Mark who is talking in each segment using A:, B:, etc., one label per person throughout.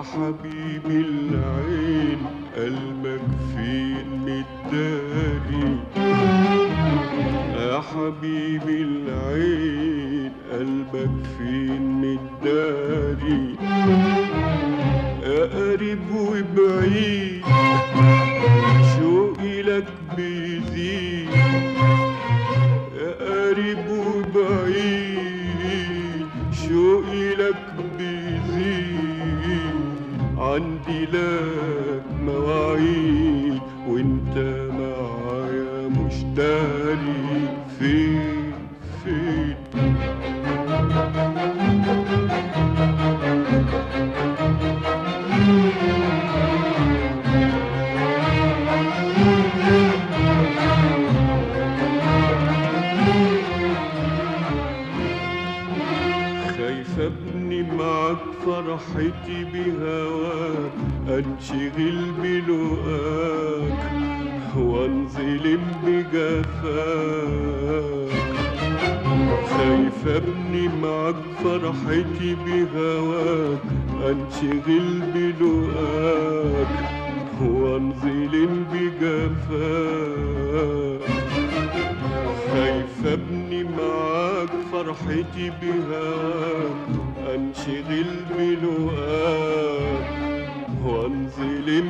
A: حبيبي العين قلبك فين متداري يا حبيبي العين قلبك فين متداري يا قريب وبعيد شوقي لك بيزيد يا قريب وبعيد شوقي لك بيزيد عندي لك مواعيد وانت معايا مش داري فين فين خايف ابني معاك فرحتي بهواك انشغل بلقاك وانظلم بجفاك خايف ابني معاك فرحتي بهواك انشغل بلقاك وانظلم بجفاك خايف ابني معاك فرحتي بهواك انشغل بلقاك وانظلم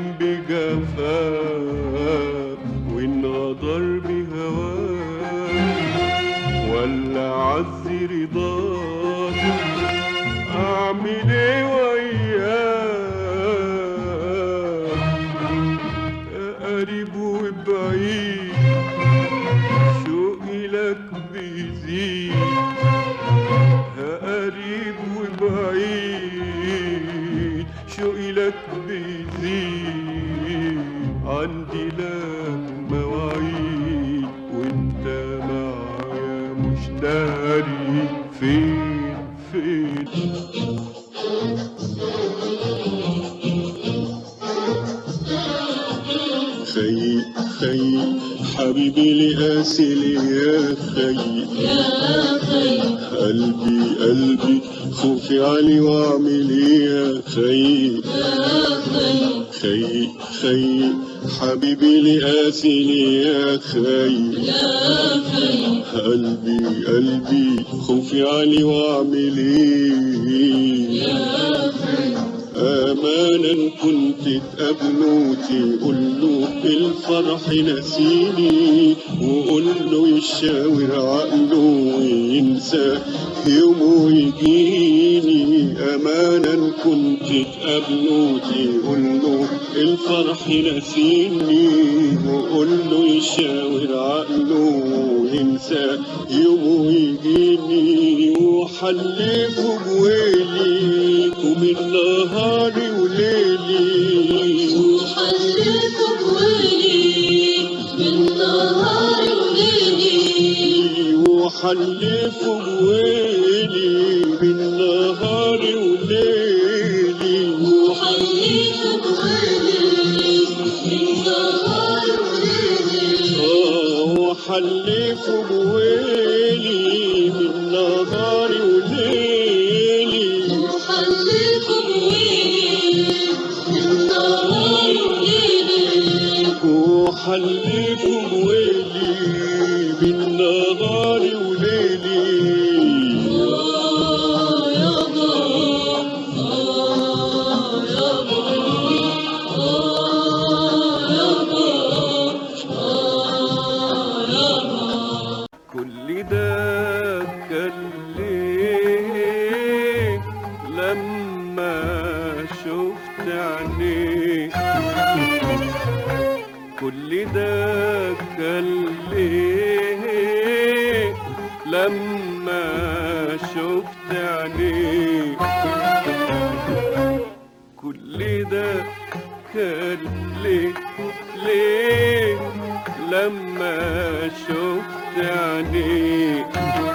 A: بجفاك وانغدر بهواك ولا عزي رضاك اعمل ايه وياك يا قريب وبعيد شوقي لك بيزيد يا قريب وبعيد شوقي لك بيزيد عندي لك مواعيد وانت معايا مش داري فين فين خي خي حبيبي لقاسي يا خي
B: يا خي
A: قلبي قلبي خوفي علي واعمل ايه يا خي
B: يا خي
A: خي خي حبيبي لقاسي يا خي
B: يا خي
A: قلبي قلبي خوفي علي واعمل ايه
B: يا خي
A: امانا كنت تقابله تقول له الفرح نسيني وقول له يشاور عقله وينسى يومه يجيني امانا كنت تقابله تقول له الفرح نسيني وقول له يشاور عقله وينسى يومه يجيني وحلفه بويلي ومن نهاري وليلي
B: وحلف بويلي من نهار وليلي
A: وحلفه بويلي من نهاري وليلي
B: وحلف بويلي من نهار وليلي
A: آه وحلفه بويلي من نهاري وليلي
B: وحلف بويلي من نهار وليلي
A: وحلفه بويلي من نهاري وليلي
B: آه يابا آه يابا آه يابا آه يابا
A: كل ده كان ليه لما شفت عينيك كل ده كان ليه لما شفت عينيك كل ده كان ليه ليه لما شفت عينيك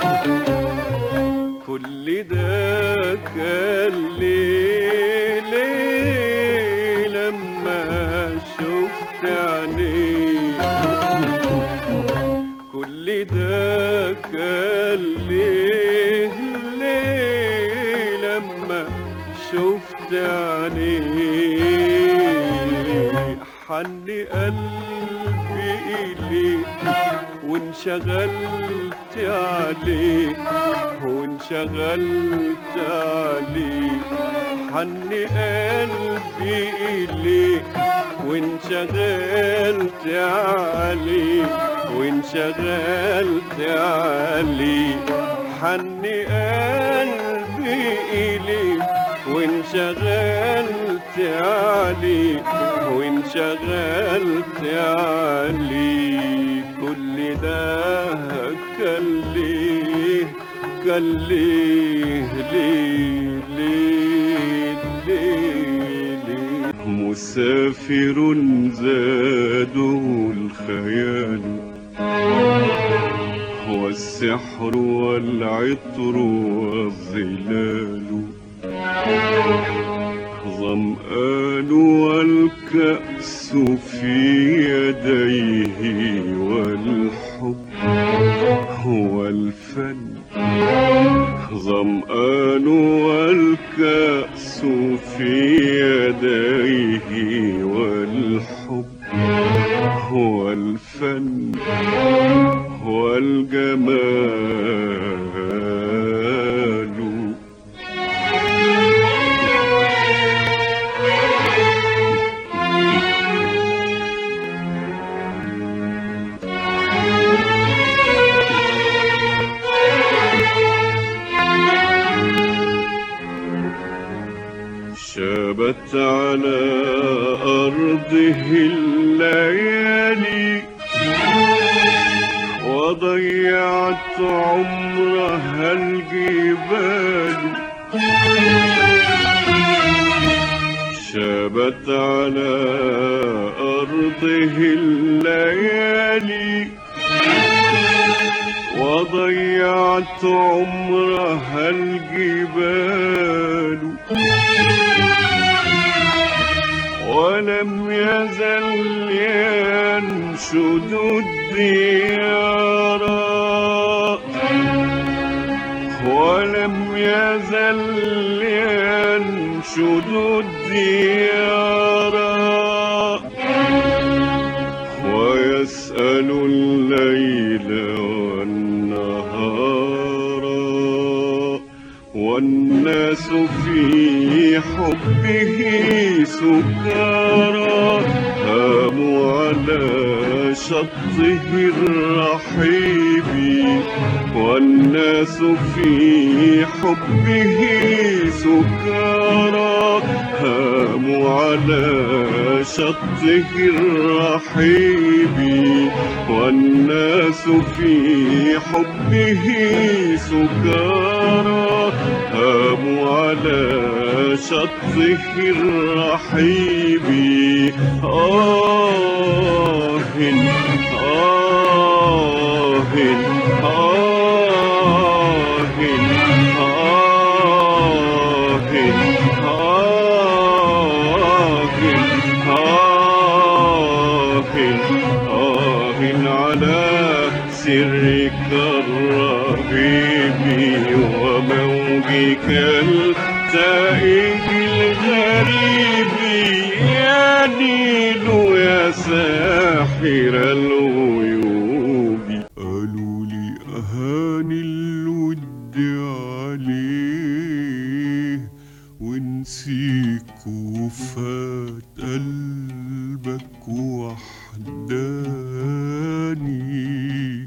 A: كل ده كان ليه ليه لما شفت عينيك كل ده كان ليه ليه لما شفت عينيك حن قلبي إليك وانشغلت عليك وانشغلت عليك حن قلبي إليك وانشغلت عليك وانشغلت عليك حن قلبي إليك وانشغلت عليك وانشغلت عليك كل ده كان ليه كان ليه ليه ليه ليه ليه مسافر زاده الخيال والسحر والعطر والظلال ظمآن والكأس في يديه والحب هو الفن ظمآن والكأس في يديه والحب هو الفن هو الجمال شابت على أرضه الليالي وضيعت عمرها الجبال شابت على أرضه الليالي وضيعت عمرها الجبال ولم يزل ينشد الديار ولم يزل ينشد الديار ويسأل الليل والنهار والناس في حبه سكارى هاموا على شطه الرحيب والناس في حبه سكارى هاموا على شطه الرحيب والناس في حبه سكارى هاموا على شطه الرحيب آه آه آه آه آه على سرك الرهيب وموجك التائب الغريب يا نيل يا ساحر الغيوب قالوا لي أهاني الود عليه ونسيك وفات قلبك وحداني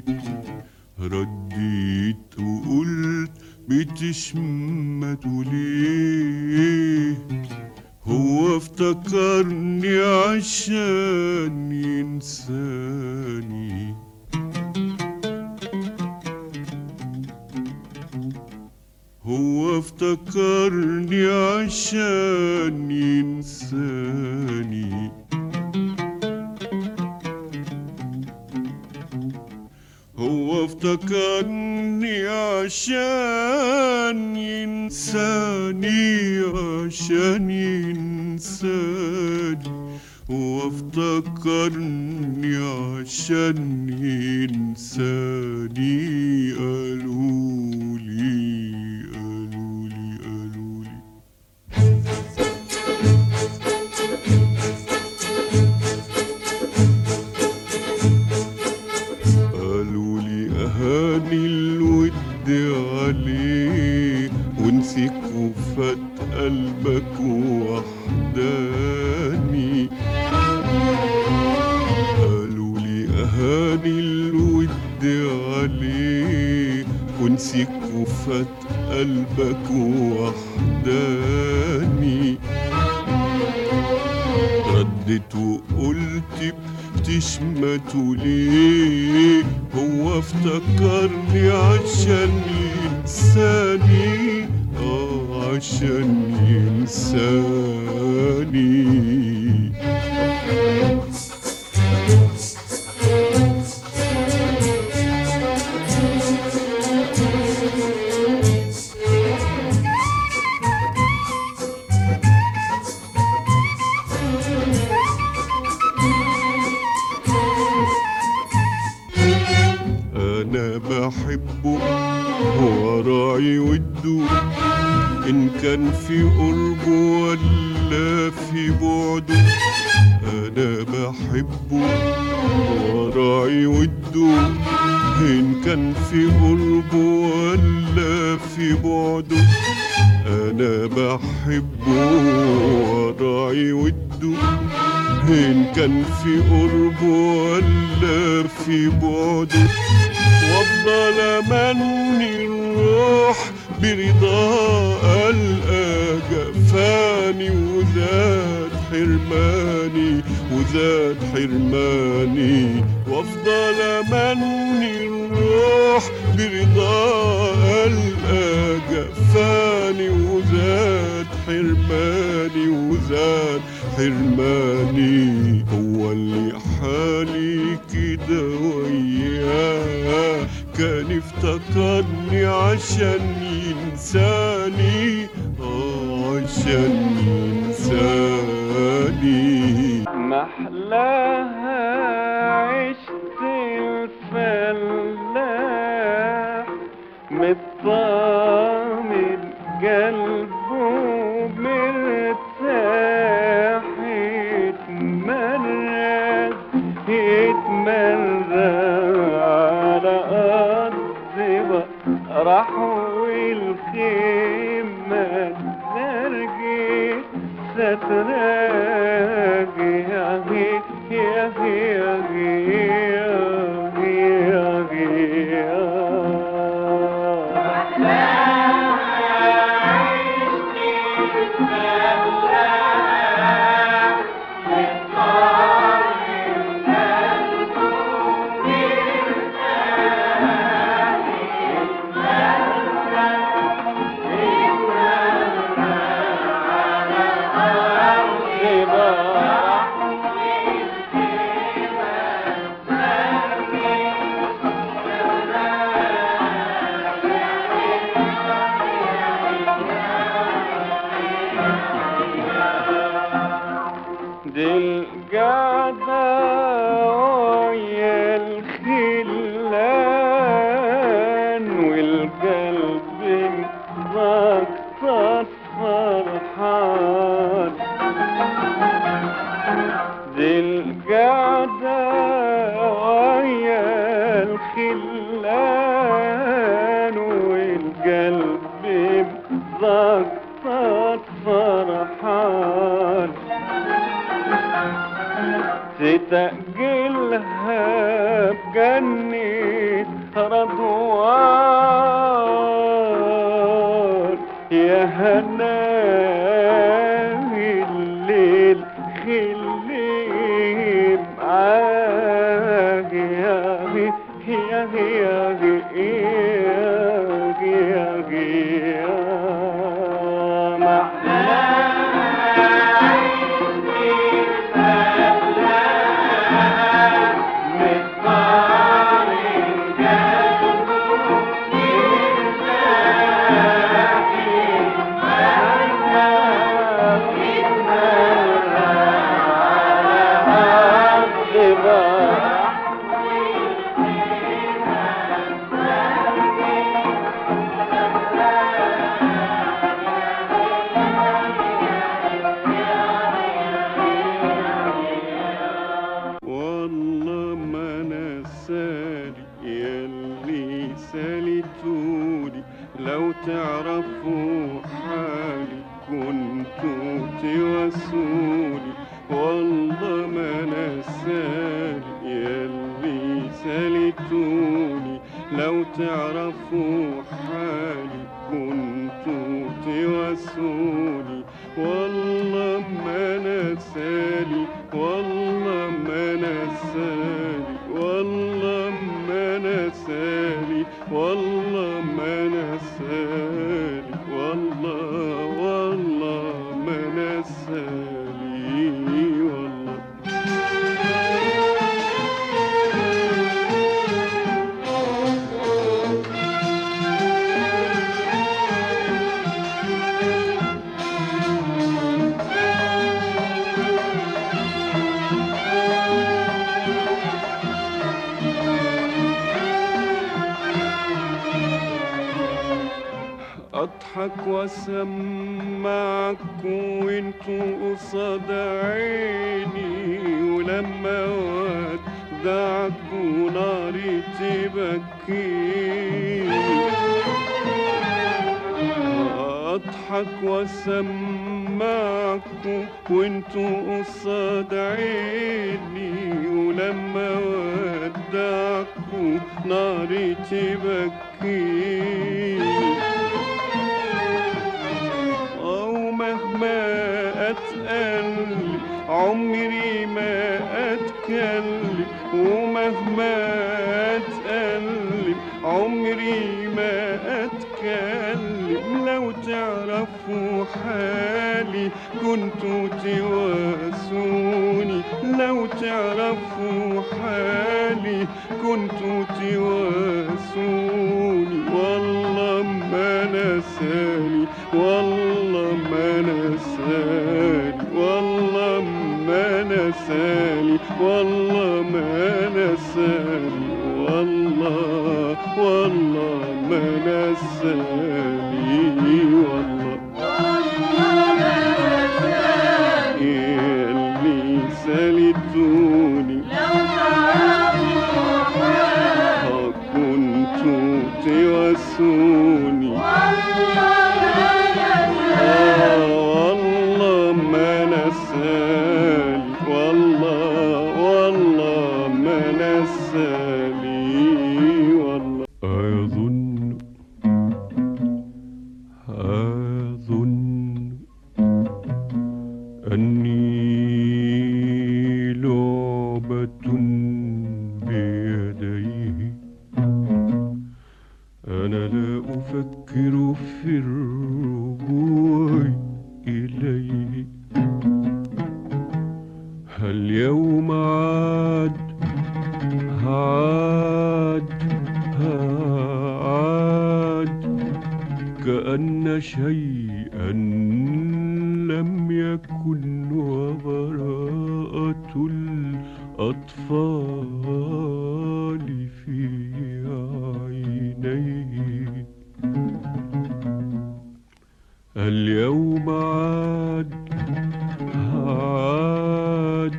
A: رديت وقلت بتشمت ليه هو افتكرني عشان ينساني هو افتكرني عشان ينساني هو افتكرني عشان ينساني عشان ينساني هو افتكرني عشان ينساني قالوا لي قالوا لي قالوا لي عليه ونسيك وفات قلبك وحداني قالوا لي أهاني الود عليه ونسيك وفات قلبك وحداني ردت وقلت بتشمتوا ليه هو افتكرني عشان ينساني اه عشان ينساني انا بحبه هو راعي وده ان كان في قربه ولا في بعده انا بحبه هو راعي وده ان كان في قربه ولا في بعده انا بحبه وراعي وده إن كان في قربه ولا في بعده وافضل امني الروح برضا القى جفاني وزاد حرماني وزاد حرماني وافضل امني الروح برضا القى جفاني وزاد حرماني وزاد حرماني هو اللي حالي كده وياه كان افتكرني عشان ينساني اه عشان ينساني
C: محلاها عشت الفلاح مطمن قلبه مرتاح يتمرد يتمرد على أرض راح والخيمة ترجي ستراجي يا هي يا هي يا هي يا هي يا هي دي القعدة ويا الخلان والقلب مقطع فرحان دي القعدة ويا الخلان والقلب مقطع فرحان تتأجلها بجنة رضوان يا هناوي الليل خلي معاك يا غي يا غي يا غي يا غي يا محلاها
A: لو تعرفوا حالي كنتوا تواسوني والله ما نسالي يلي سالتوني لو تعرفوا حالي كنتوا تواسوني والله ما نسالي والله ما نسالي والله ما نسالي والله ما نسالي والله والله ما نسالي والله اضحك واسمعك وانتوا قصاد عيني ولما ودعك وناري تبكيني اضحك واسمعك وانتوا قصاد عيني ولما ودعك ناري تبكيني أو مهما أتقل عمري ما أتكلم ومهما أتقل عمري ما أتكلم لو تعرفوا حالي كنتوا تواسوني لو تعرفوا حالي كنتوا تواسوني والله ما نساني والله ما نساني والله ما نساني والله ما نساني والله والله ما نساني والله اللي سالتوني كنتوا تواسوني آه والله ما نسالي والله والله ما نسالي والله أظن أظن أني لعبة بيديه أنا لا أفكر في الرجوع إليه هل يوم عاد عاد عاد كأن شيئا لم يكن وبراءة الأطفال في عينيه اليوم عاد عاد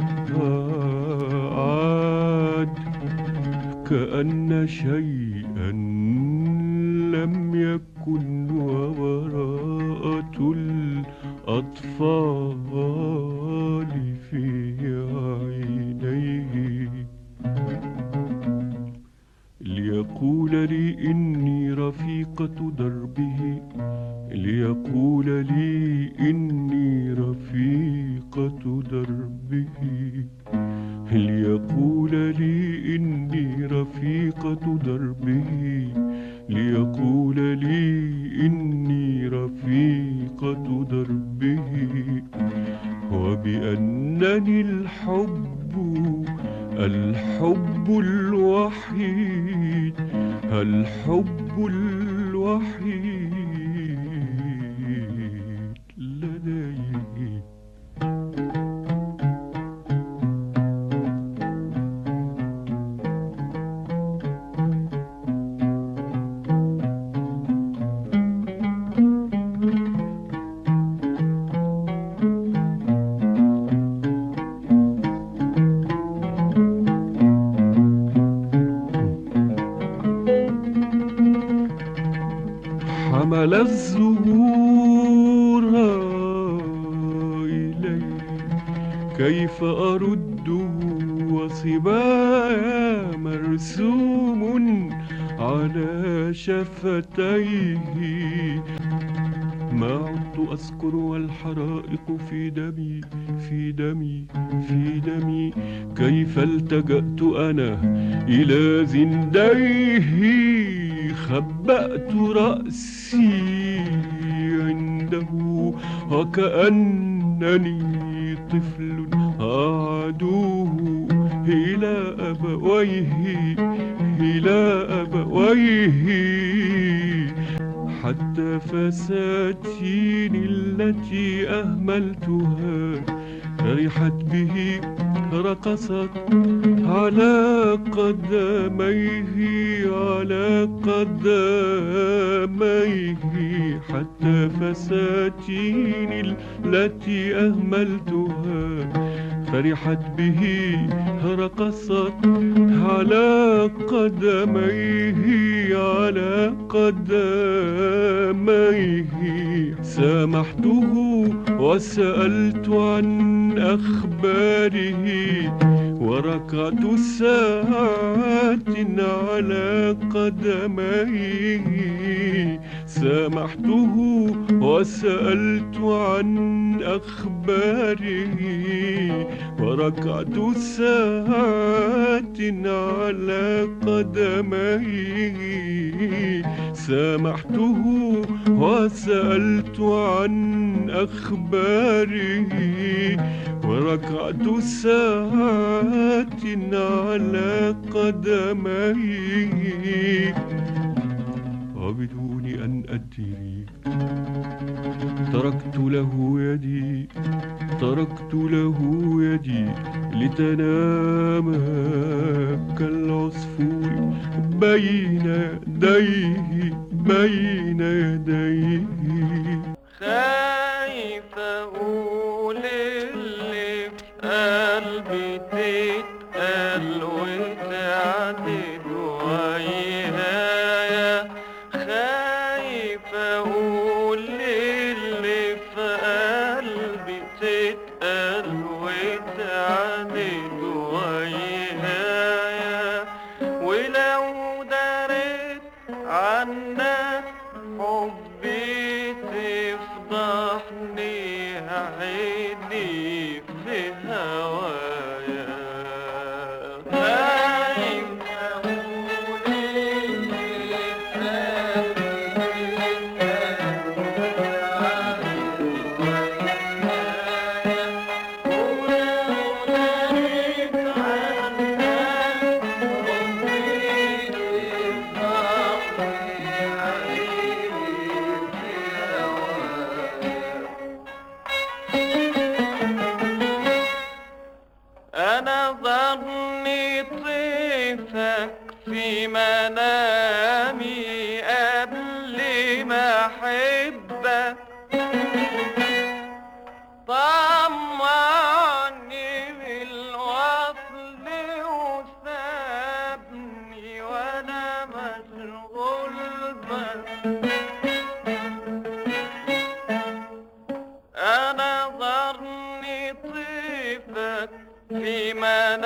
A: عاد كأن شيئا لم يكن وبراءة الأطفال في عينيه ليقول لي إني رفيقة دربه ليقول لي إني رفيقة دربه ليقول لي إني رفيقة دربه ليقول لي إني رفيقة دربه وبأنني الحب الحب الوحيد الحب الوحيد لديه حمل الزهور إلي كيف أرده وصبايا مرسوم على شفتيه ما عدت أذكر والحرائق في دمي في دمي في دمي كيف التجأت أنا إلى زنديه خبأت رأسي عنده وكأنني طفل أعدوه إلى أبويه إلى أبويه حتى فساتين التي أهملتها فرحت به رقصت على قدميه على قدميه حتى فساتين التي أهملتها فرحت به رقصت على قدميه على قدميه سامحته وسألت عن أخباره وركعت ساعات على قدميه سامحته وسألت عن أخباره وركعت ساعات على قدميه سامحته وسألت عن أخباره وركعت ساعات على قدميه وبدون أن أدري تركت له يدي تركت له يدي لتنام كالعصفور بين يديه بين يديه
C: خايف اقول اللي في قلبي تتقل وتعدد ويايا خايف اقول اللي في قلبي تتقل وتعدد ويايا ولو دريت عنك حبي تفضحني عيني في هوايا خايف أقول اللي في أنا ظني طيفك في منامي قبل ما أحبك طمعني بالوصل وسابني وأنا مشغول بك أنا ظني طيفك في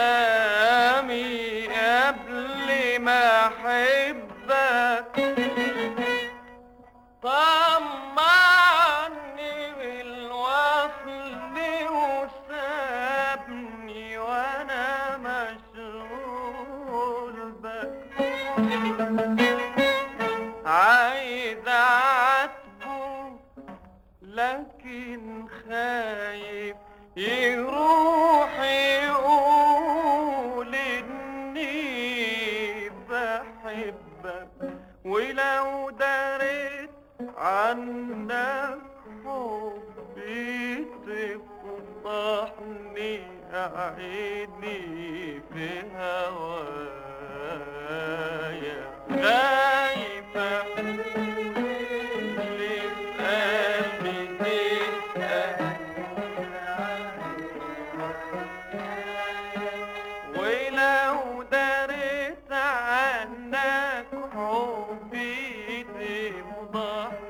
C: منامي قبل ما أحبك طمعني بالوصل وسابني وأنا مشغول بك عايز أعاتبه لكن خايف يروح يقول اني بحبك ولو دريت عنك حبي تفضحني عيني في هوايا خايفة اللي في قلبي ولو دريت عنك حبي تفضحني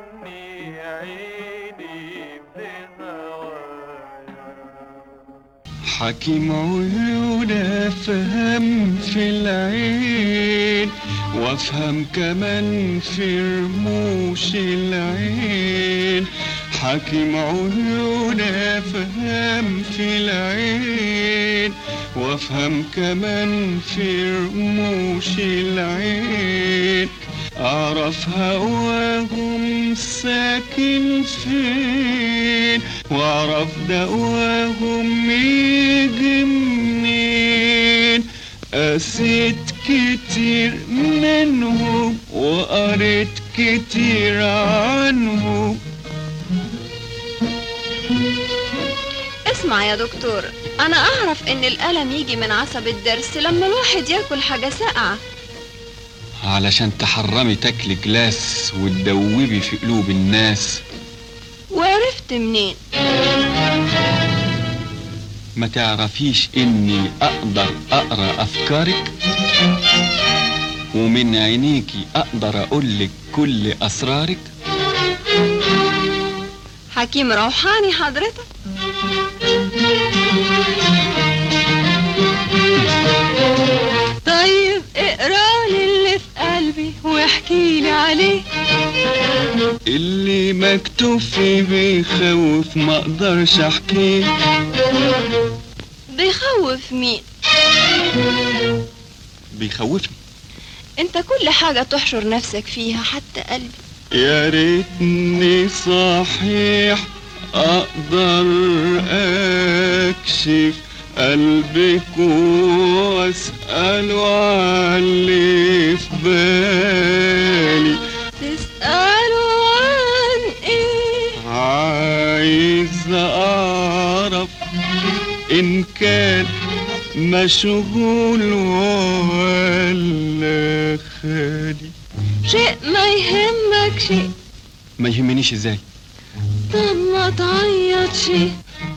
A: حكيم عيون افهم في العين وافهم كمان في رموش العين حكيم عيون افهم في العين وافهم كمان في رموش العين اعرف هواهم ساكن فين واعرف دواهم يجي منين قسيت كتير منهم وقريت كتير عنهم
D: اسمع يا دكتور انا اعرف ان الالم يجي من عصب الضرس لما الواحد ياكل حاجه ساقعه
A: علشان تحرمي تاكلي جلاس وتدوبي في قلوب الناس
D: وعرفت منين
A: ما تعرفيش اني اقدر اقرا افكارك ومن عينيكي اقدر اقولك كل اسرارك
D: حكيم روحاني حضرتك طيب اقرا لي اللي في قلبي واحكي لي عليه
A: اللي مكتوب فيه بيخوف ما اقدرش احكيه
D: بيخوف مين
A: بيخوفني
D: انت كل حاجه تحشر نفسك فيها حتى قلبي
A: يا ريتني صحيح اقدر اكشف قلبك واساله عن اللي في بالي
D: تسألوا عن ايه
A: عايز اعرف ان كان مشغول ولا خالي
D: شيء ما يهمك شيء
A: ما يهمنيش ازاي
D: طب ما تعيط شيء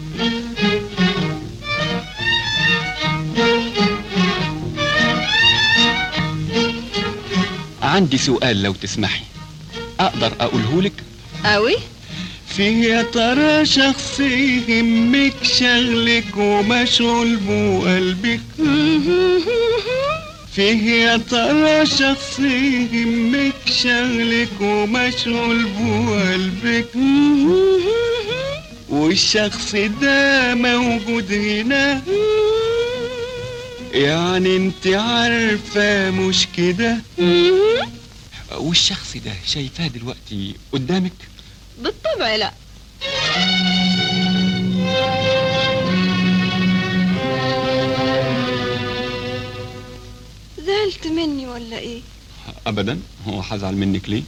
A: عندي سؤال لو تسمحي اقدر اقوله لك
D: قوي
A: في يا ترى شخص يهمك شغلك ومشغول بقلبك فيه يا ترى شخص يهمك شغلك ومشغول بقلبك والشخص ده موجود هنا يعني انت عارفة مش كده والشخص ده شايفاه دلوقتي قدامك
D: بالطبع لا زعلت مني ولا ايه
A: ابدا هو هزعل منك ليه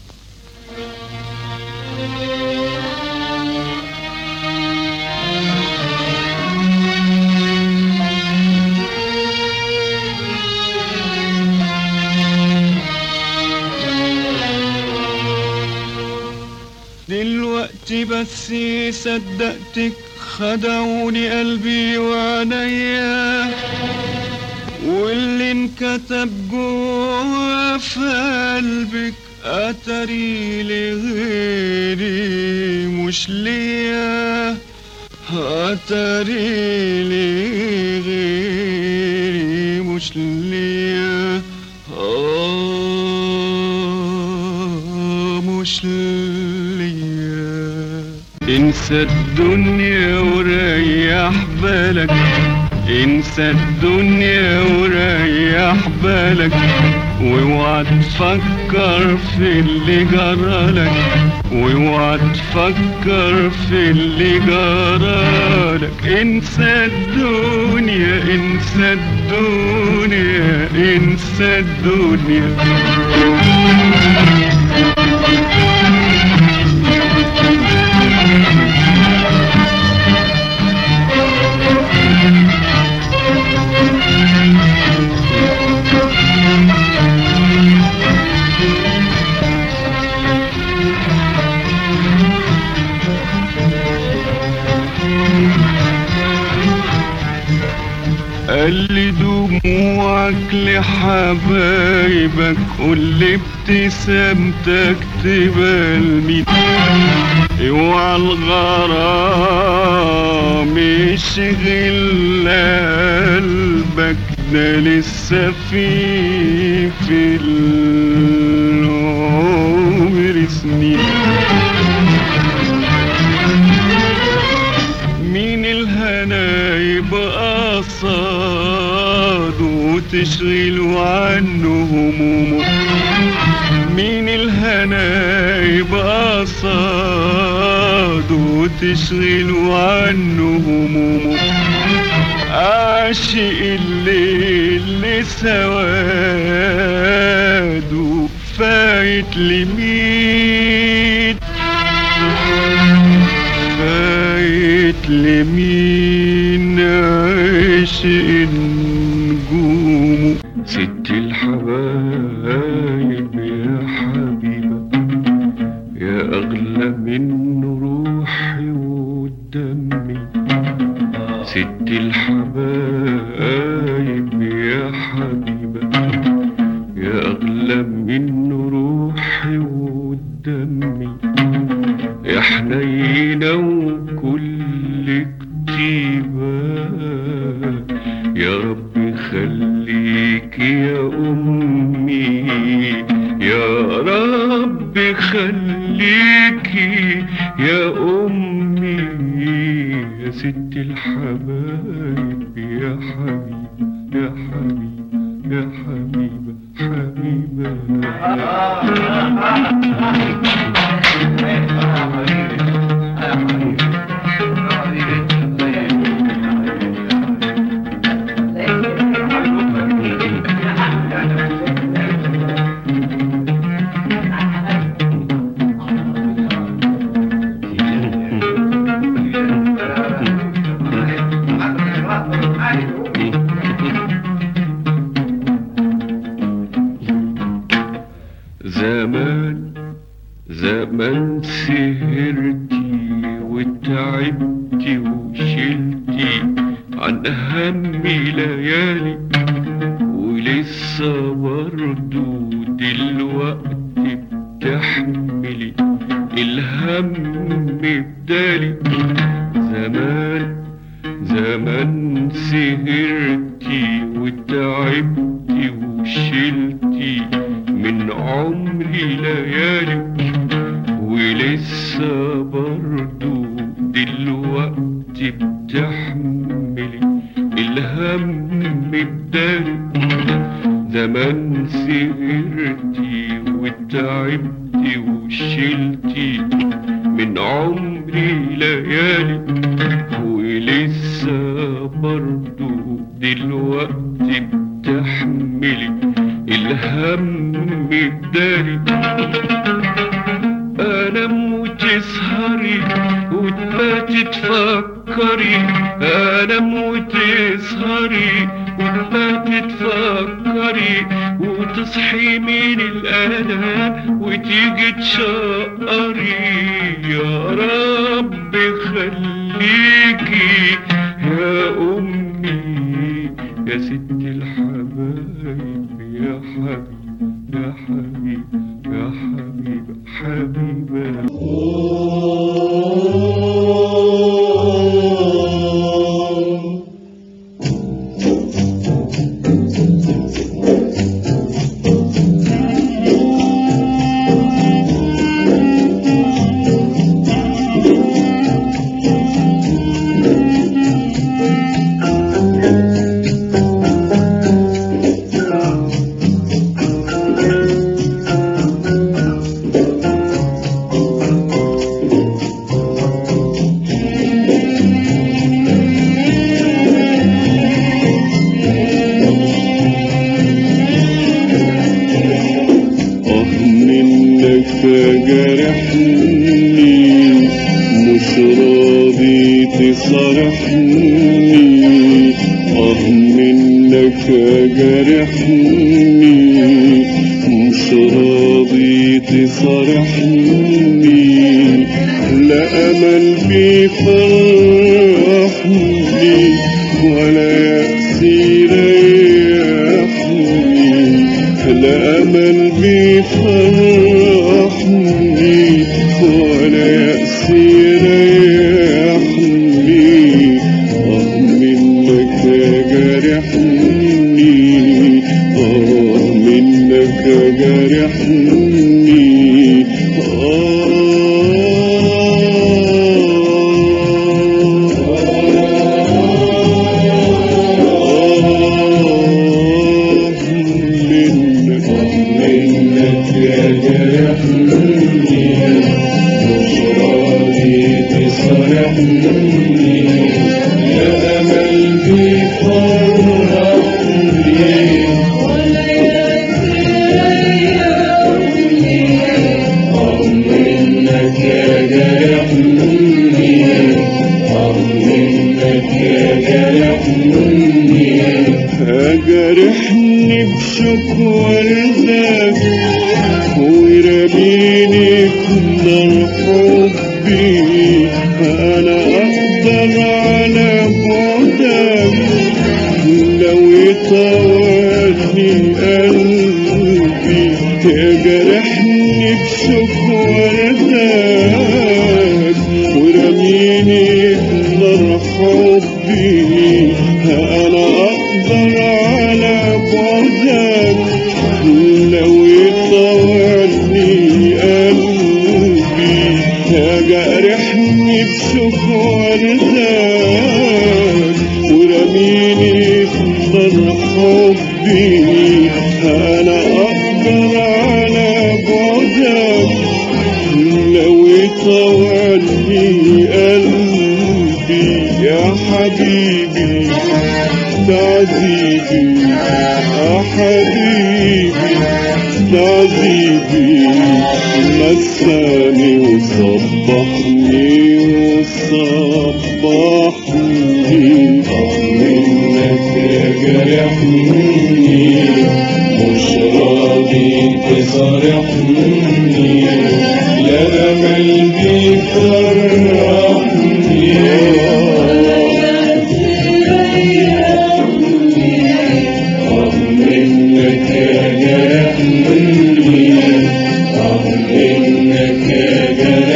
A: دلوقتي بس صدقتك خدعوني قلبي وعينيا واللي انكتب جوا في قلبك اتري لغيري مش ليا اتري لغيري مش ليا آه مش ليا انسى الدنيا وريح بالك انسى الدنيا وريح بالك واوعى تفكر في اللي جرالك واوعى تفكر في اللي جرالك انسى الدنيا انسى الدنيا انسى الدنيا قال لي دموعك لحبايبك قول لي ابتسامتك تبقى لمين اوعى الغرام يشغل قلبك ده لسه في في العمر سنين مين الهنا يبقى قصاد وتشغل عنه همومه مين الهنا يبقى قصاد وتشغل عنه همومه عاشق الليل لسواده فايت لمين فايت لمين عاشق نجومه ست الحبايب يا حبيبة يا أغلى من روحي ودمي ست الحبايب يا حبيبة يا أغلى من روحي ودمي يا حنينة وكل كتيبة يا رب خليك يا أمي يا رب خليك يا أمي يا ست الحبايب يا حبيبة يا حبيبة يا حبيبة حبيبة زمان زمان سهرتي وتعبتي وشلتي عن همي ليالي ولسه برضو دلوقتي بتحملي الهم بدالي زمان زمان سهرتي وتعبتي وشلتي من عمري ليالي ولسه برضو دلوقتي بتحملي الهم بدالي زمان سهرتي وتعبتي وشلتي من عمري ليالي ولسه برضو دلوقتي بتحملي الهم بداري انام وتسهري وتباتي تفكري انام وتسهري وتباتي تفكري وتصحي من الالام وتيجي تشقري يا رب خليكي يا امي يا ست الحبايب يا حبيب يا حبيب يا حبيب حبيبة
B: آه منك جرحني مش راضي تصارحني آه منك جرحني مش راضي تصارحني لا أمل بيفرحني ولا يأس يريحني لا أمل بيفرحني ولا يأس بس يريحني اه منك جرحني اه منك جرحني منك منك يا جرحني مش راضي تصرحني يا أمل بيفرحني منك يا جرحني منك يا جرحني جرحني بشكوى ردك ورميني كل حبي أنا أقدر على بعدك لو يطولني قلبي يجرحني بشكوى ردك ورميني نار حبي أنا أقدر على بعدك لو يطولني قلبي يجرحني بشكوى ردك ورميني نار حبي أنا أقدر على بعدك لو يطولني قلبي يا حبيبي تعذيبي يا حبيبي تعذيبي نساني وصبحني وصبحني منك يا جرحني مش راضي تصرحني لا أمل بيفرحني منك يا جرحني منك يا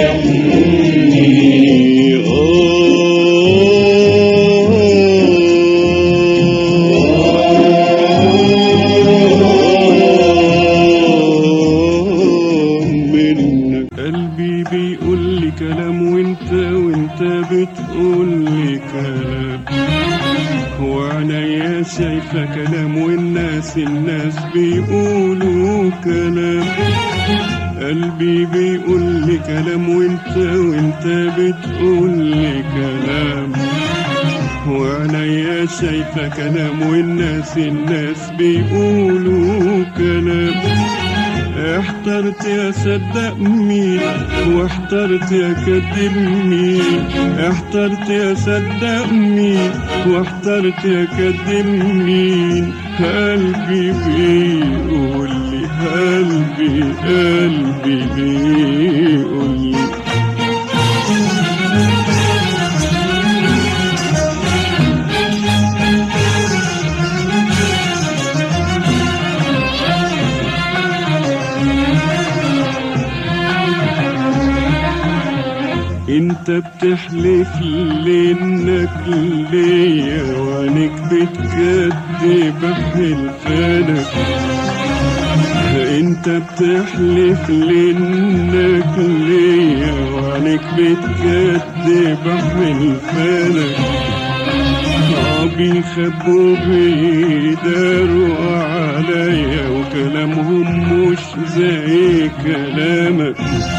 B: جرحني منك قلبي بيقول لي كلام وانت وانت بتقول لي كلام وعينيا شايفة كلام والناس الناس بيقولوا كلام قلبي بيقول لي كلام وانت وانت بتقول لي كلام وعينيا شايفة كلام والناس الناس بيقولوا كلام احترت يا صدق مين واحترت يا كذب مين احترت يا صدق مين واحترت يا كذب مين قلبي بيقول لي قلبي قلبي بيقول لي انت بتحلف لي انك ليا وعنك بتكذب حلفانك انت بتحلف لي انك ليا وعنك بتكذب حلفانك آه بيخبوا بيداروا عليا وكلامهم مش زي كلامك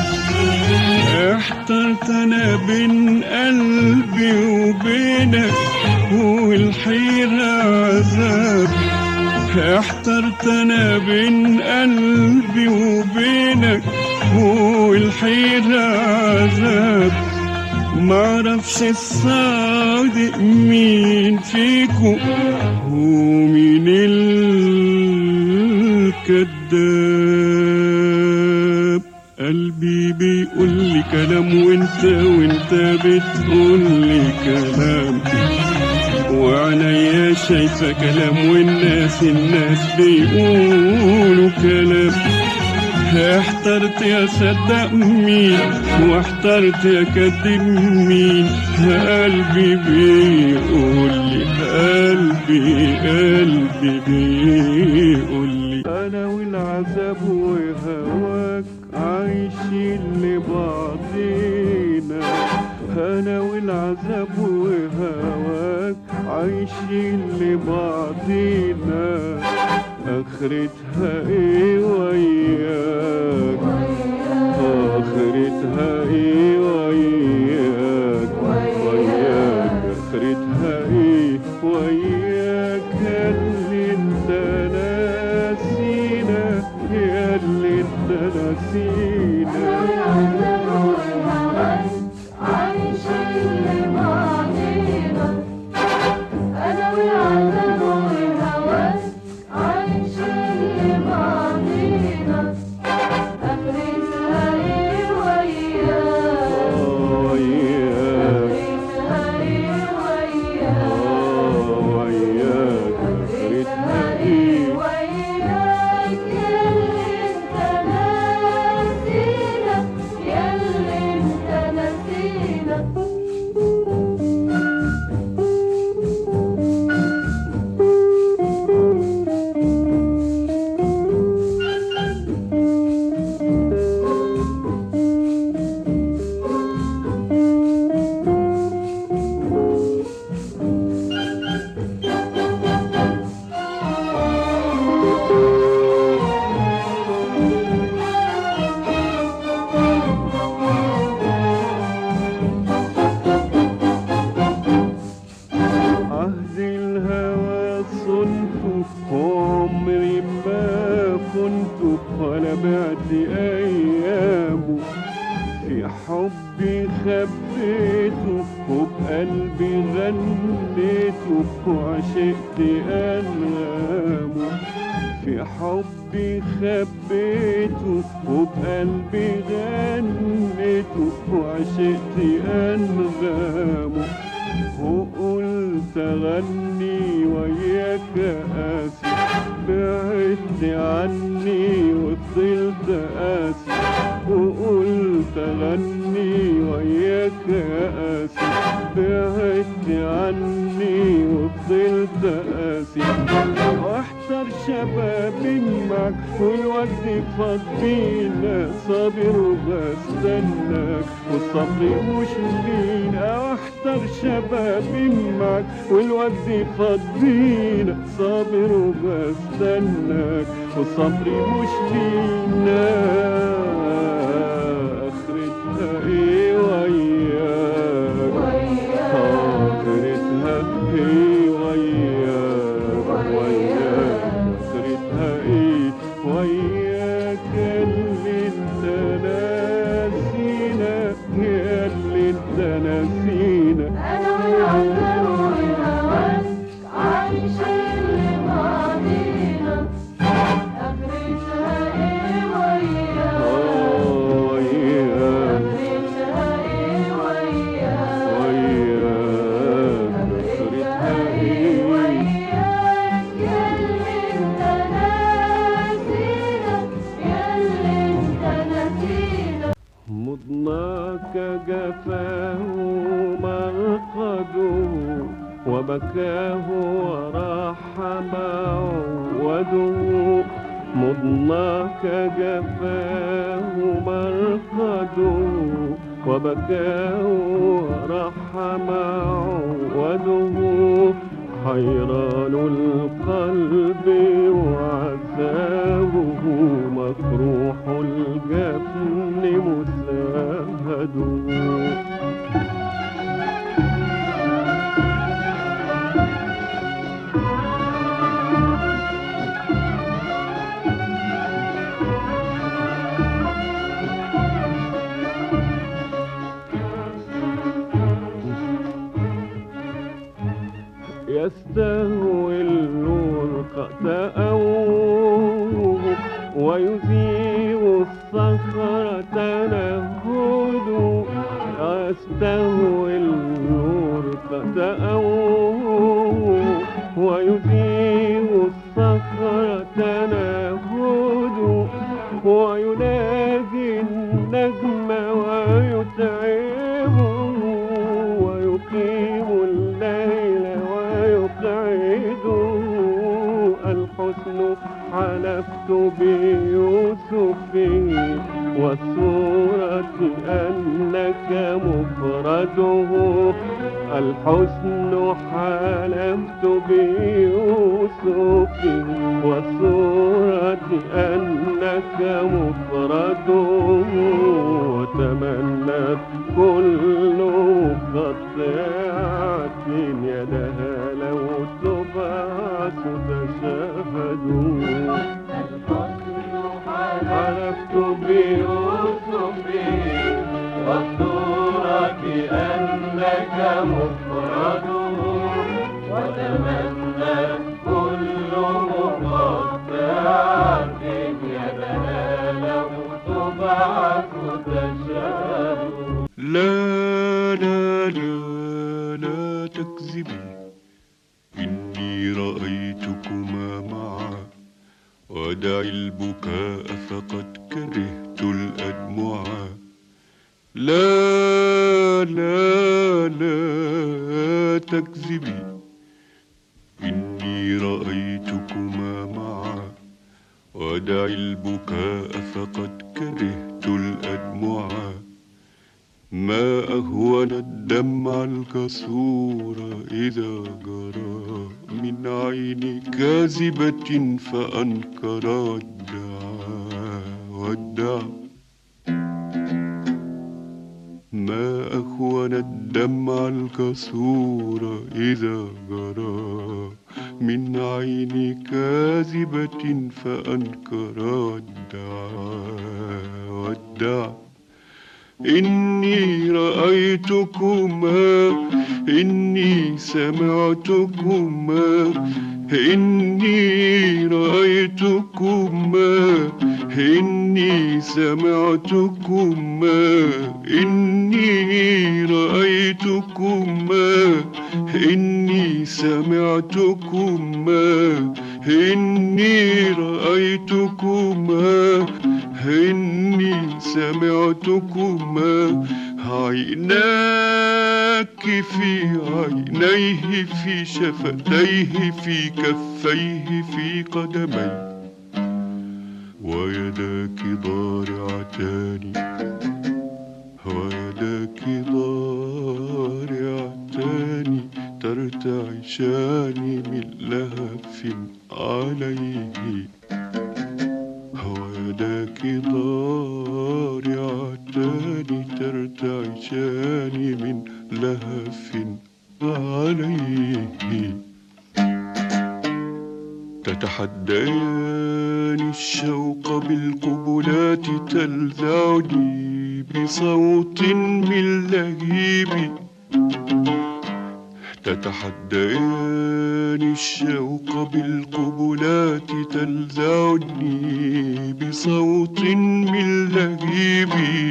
B: احترت انا بين قلبي وبينك والحيرة عذاب احترت انا بين قلبي وبينك والحيرة عذاب معرفش الصادق مين فيكو ومين الكذاب قلبي بيقول لي كلام وانت وانت بتقول لي كلام وعينيا شايفة كلام والناس الناس بيقولوا كلام احترت يا صدق مين واحترت يا كدب مين قلبي بيقول لي قلبي قلبي بيقول لي
C: انا والعذاب وهواك عايشين لبعضينا انا والعذاب وهواك عايشين لبعضينا اخرتها ايه وياك اخرتها ايه وياك وياك اخرتها ايه وياك يا اللي انت ناسينا يا اللي انت ناسينا آه، وياك آه، وياك اخرتها ايه عهد الهوى صنف عمري ما كنت ولا بعد ايامه في حبي خبيته وبقلبي غنيته وعشقت انغامه في حبي خبيته وبقلبي غنيته وعشقت انغامه وقلت اغني وياك قاسي بعدت عني وفضلت قاسي وقلت اغني وياك قاسي بعدت عني وفضلت قاسي واحتر شبابي معك والوقت فضينا صابر وبستناك والصبر مش لينا احتر شبابي معك والوقت فضينا صابر وبستناك والصبر مش لينا اخرتها ايه وياك آخرتها ايه وياك وياك آخرتها ايه وياك اللي انت ناسينا يا اللي انت ناسينا آه وياك وياك آخرتها ايه مضناك جفاه مرقده وبكاه وراح معوده مضناك جفاه مرقده وبكاه وراح معوده حيران القلب وعذابه مكروح الجفن مساهد يستهوي الورق تأوه ويزيغ الصخرة تنهد يستهوي الورق تأوه ويزيغ الصخرة تنهد وينادي يتعبه ويقيم الليل ويقعده الحسن حلفت بيوسف والصورة أنك مفرده الحسن حلفت بيوسف والصورة أنك مفرده وتمنت كل قطيعة يدها لو تبعث تشهد حلفت بيوسف والصورة أنك مفرد وتمنى كل مقطعة يدها لو تبعث تشهد
B: لا لا لا لا تكذبي إني رأيتكما معا ودع البكاء فقد كرهت الأدمعا لا لا لا تكذبي إني رأيتكما معا ودع البكاء فقد كرهت الأدمعا ما أهون الدمع الكسور إذا جرى من عين كاذبة فأنكر الدعاء والدعاء ما أهون الدمع الكسور إذا جرى من عين كاذبة فأنكر الدعاء والدعاء إني رأيتكما إني سمعتكما إني رأيتكما إني سمعتكما إني رأيتكما إني سمعتكما إني رأيتكما إني سمعتكما عيناك في عينيه في شفتيه في كفيه في قدميه ويداك ضارعتان ويداك ضارعتان ترتعشان من لهف عليه ويداك ضارعتان ترتعشان من لهف عليه تتحديان الشوق بالقبلات تلذعني بصوت من لهيب تتحديان الشوق بالقبلات تلذعني بصوت من لهيب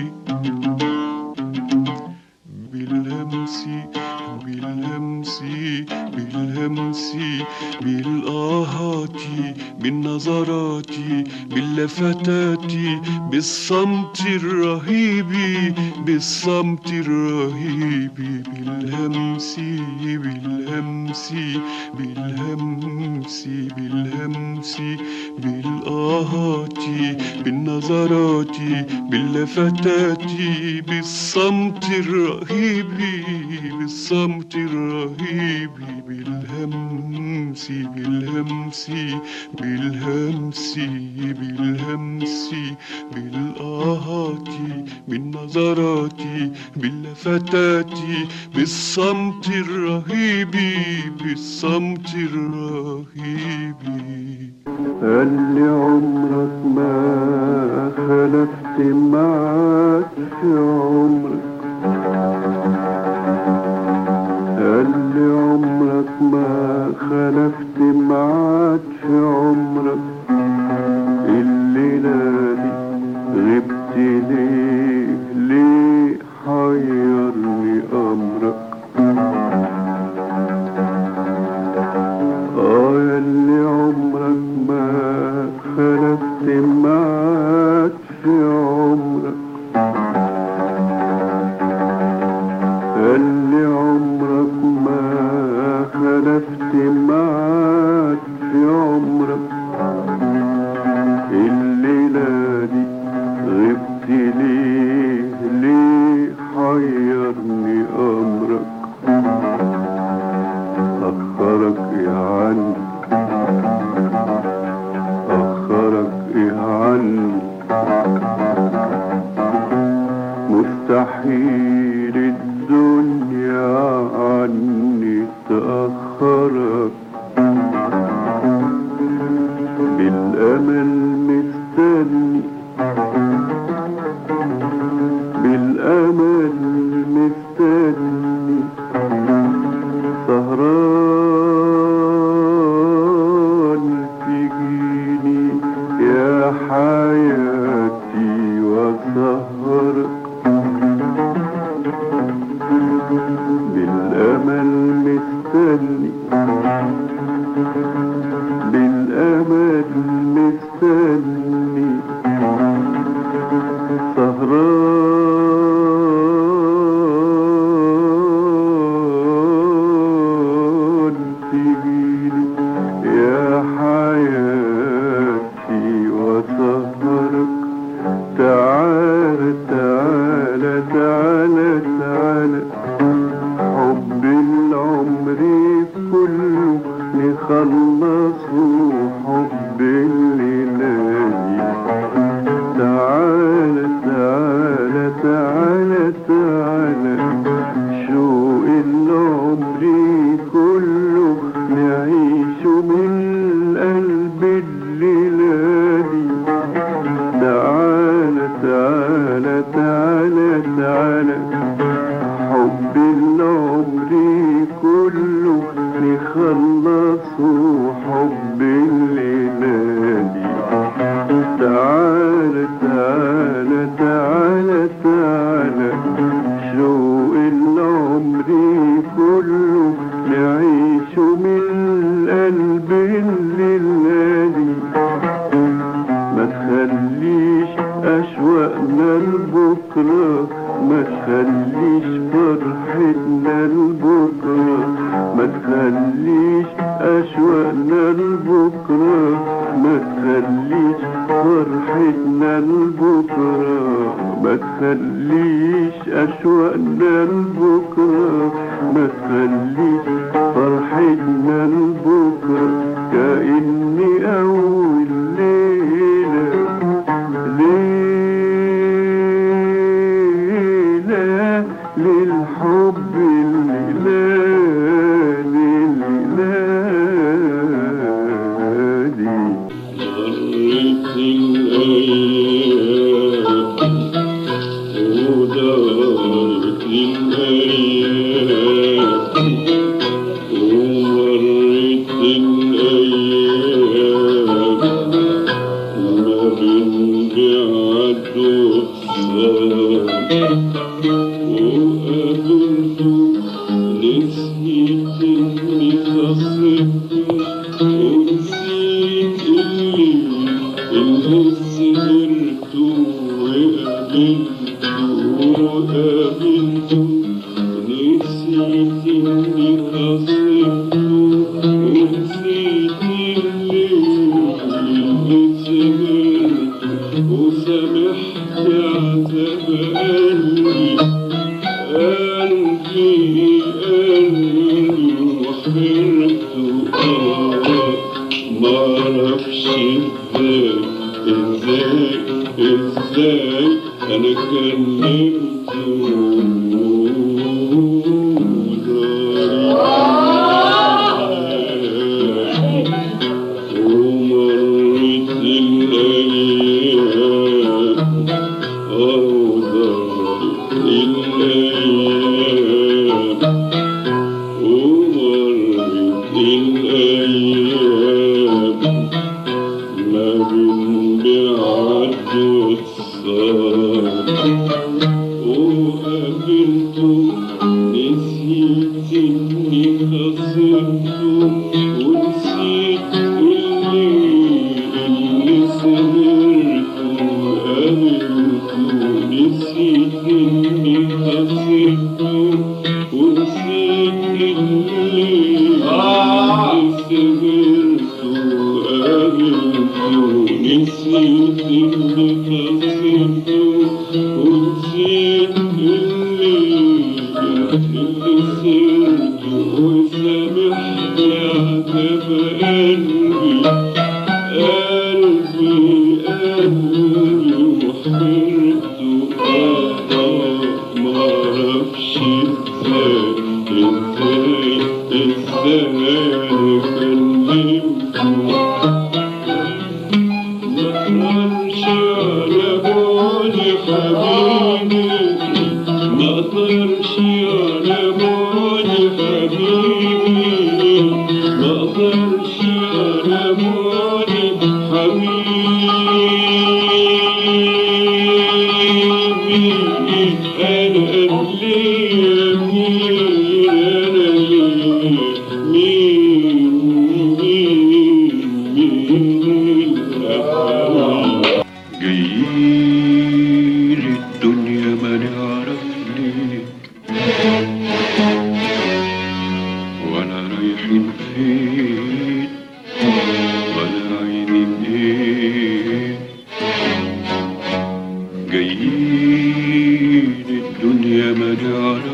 B: بالهمس بالهمس بالهمس بالآهات بالنظرات باللفتات بالصمت الرهيب بالصمت الرهيب بالهمس بالهمس بالهمس بالهمس بالآهات بالنظرات باللفتات بالصمت الرهيب بالصمت الرهيب بالهمس بالهمس بالهمس بالهمس بالآهات بالنظرات باللفتات بالصمت الرهيب بالصمت الرهيب
C: قال لي عمرك ما خلفت معاك في عمرك قال لي عمرك ما خلفت معاك في عمرك الليلة دي غبت ليه ليه حيرني أمرك اه ياللي عمرك ما خلفت معاك في عمرك بالأمل مستني بالأمل مستني سهران تجيلي يا حياتي وسهرك تعال تعال تعال تعال حب العمر كله نخلصه حب الليالي تعال تعال تعال تعال شوق العمر كله نعيش من قلب الليالي تعال تعال تعال تعال حب العمر كله نخلصه حب الليالي تعال تعال تعال تعال شوق العمر كله نعيش من قلب الليالي ما تخليش أشواقنا لبكرة ما تخليش فرحتنا لبكرة ما تخليش أشواقنا لبكرة ما تخليش فرحتنا لبكرة ما تخليش أشواقنا لبكرة ما تخليش فرحتنا لبكرة كأني أول ليلة ليلة للحب الليلة لليلة
A: مرت الأيام ودارت الأيام ومرت الأيام ما بين بعد وصال وقابلته نسيت إني خسرته ونسيت اللي اللي سهرته وقابلته وقابلته نسيت إني خسرته ونسيت اللي اللي سهرته وسامحت عذاب قلبي قلبي قلبي وحرته آه معرفش ازاي ازاي ازاي انا كلمته داري ومرت الايام أوضرت الأيام ومرت الأيام ما بين بعد والصار وقابلته نسيت إني خسرته ونسيت اللي اللي سهرته وقابلته نسيت إني خسرته ونسيت اللي اللي سهرته وقابلته نسيت إني خسرته ونسيت اللي اللي سهرته وسامحت عذاب قلبي قلبي قلبي وحرته آه آه معرفش ازاي ازاي ازاي كلمته مقدرش على بعدي حبيبي مقدرش على بعدي حبيبي مقدرش على بعدي حبيبي انا قبل يمين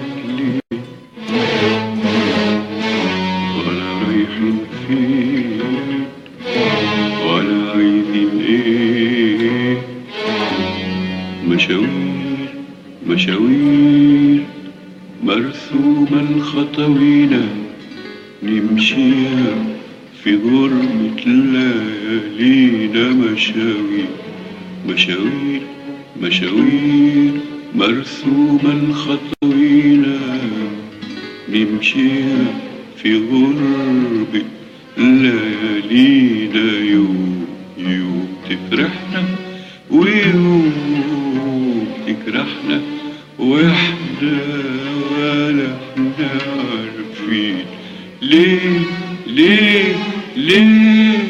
B: ليه ولا رايحين فين ولا عايزين ايه مشاوير مشاوير مرسومة الخطوينا نمشيها في غربة ليالينا مشاوير مشاوير مشاوير مرسومة الخطوينا نمشيها في غربة ليالينا يوم يوم تفرحنا ويوم تجرحنا واحنا ولا احنا عارفين ليه ليه ليه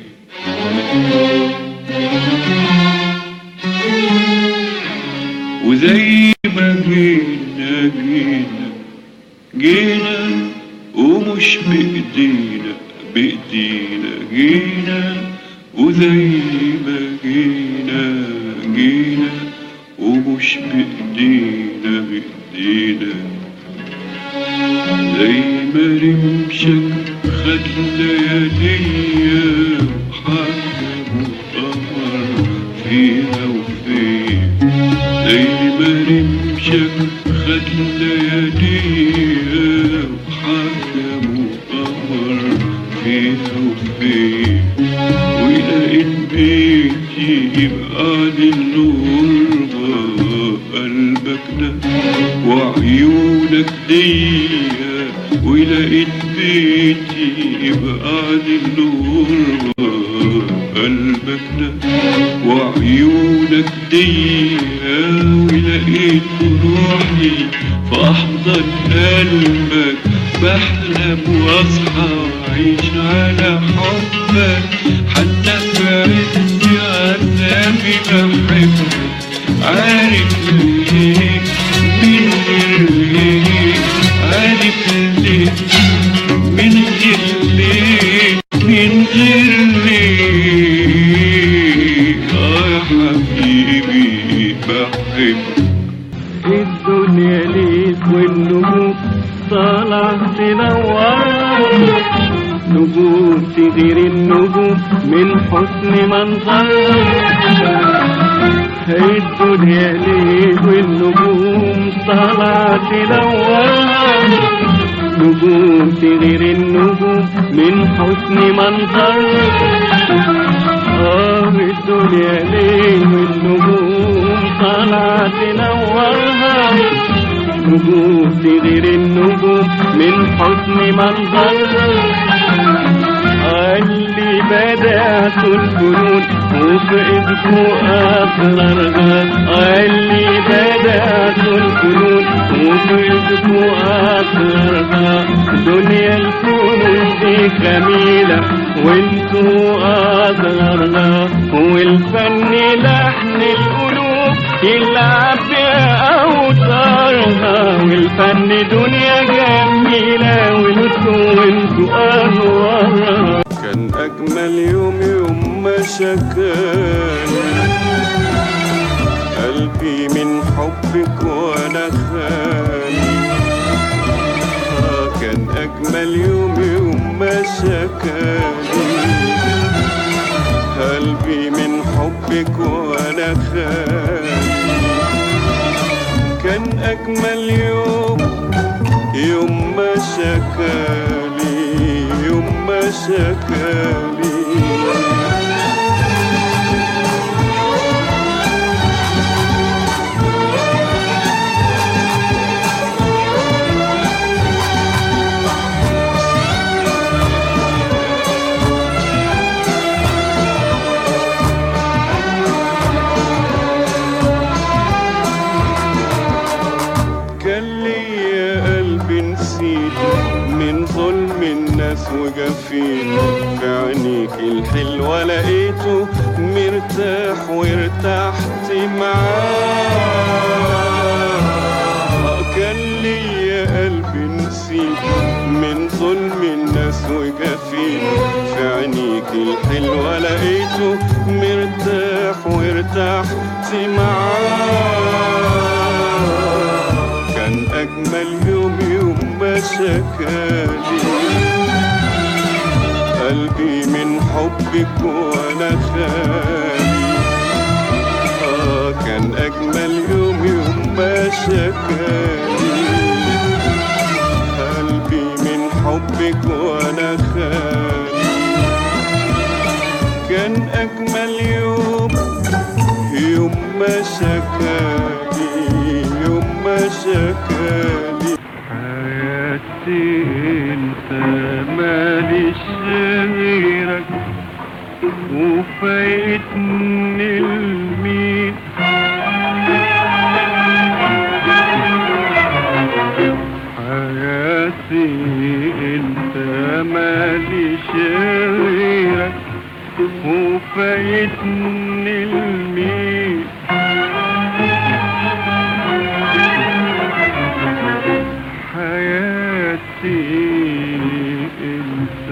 B: وزي ما جينا جينا جينا ومش بإيدينا بإيدينا جينا وزي ما جينا جينا ومش بإيدينا بإيدينا زي ما رمشك خد لياليا وحكم وقمر فيها وفين زي ما رمشك خد لياليا وحكم وقمر فيها وفين ولقيت بيتي يبقى للغربة قلبك ده وعيونك ديا ولقيت بيتي يبقى للغربة قلبك ده وعيونك ديا ولقيت روحي في أحضن قلبك بحلم واصحى واعيش على حبك حتى في عز عذابي بحبك عارف ليه من غير ليه عارف ليه من غير ليه من غير ليه اه يا حبيبي بحبك
C: الدنيا ليك والنجوم طالع تنور نجوم تغير النجوم من حسن منظرها الدنيا ليك والنجوم طالع تنور نجوم تغير النجوم من حسن منظرها آه الدنيا ليه والنجوم طالعة تنورها نجوم تغير النجوم من حسن منظرها اللي بدأت الفنون وفقدت أسرارها اللي بدأت الفنون وفقدت أسرارها دنيا الفنون دي جميلة وانتوا أصغرها والفن لحن القلوب يلعب بأوتارها والفن دنيا جميلة وانتوا وانتوا أنوارها
A: كان أجمل يوم يوم ما شكاني قلبي من حبك وأنا خالي آه كان أجمل يوم يوم ما شكاني قلبي من حبك وأنا خالي كان أجمل يوم يوم ما شكالي يوم ما شكالي كان ليا قلب نسيت من ظلم الناس وجفيت في عينيك الحلوة لقيته مرتاح وارتحت معاه كان ليا قلب نسيت من ظلم الناس وجفيت في عينيك الحلوة لقيته مرتاح وارتحت معاه كان أجمل أجمل يوم يوم ما شكالي قلبي من حبك وأنا خالي آه كان أجمل يوم يوم ما شكالي قلبي من حبك وأنا خالي كان أجمل يوم يوم ما شكالي يوم ما شكالي
C: حياتي انت ماليش غيرك وفايتني المين حياتي انت ماليش غيرك وفايتني المين حياتي انت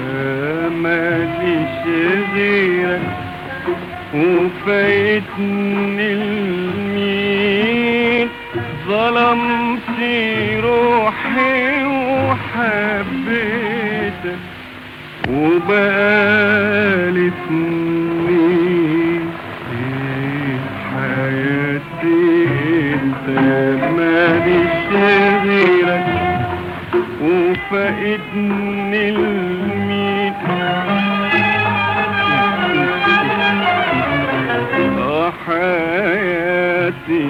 C: ماليش غيرك وفايتني المين ظلمت روحي وحبيتك وبقالي سنين إيه حياتي انت ماليش غيرك وفاقدني المين آه حياتي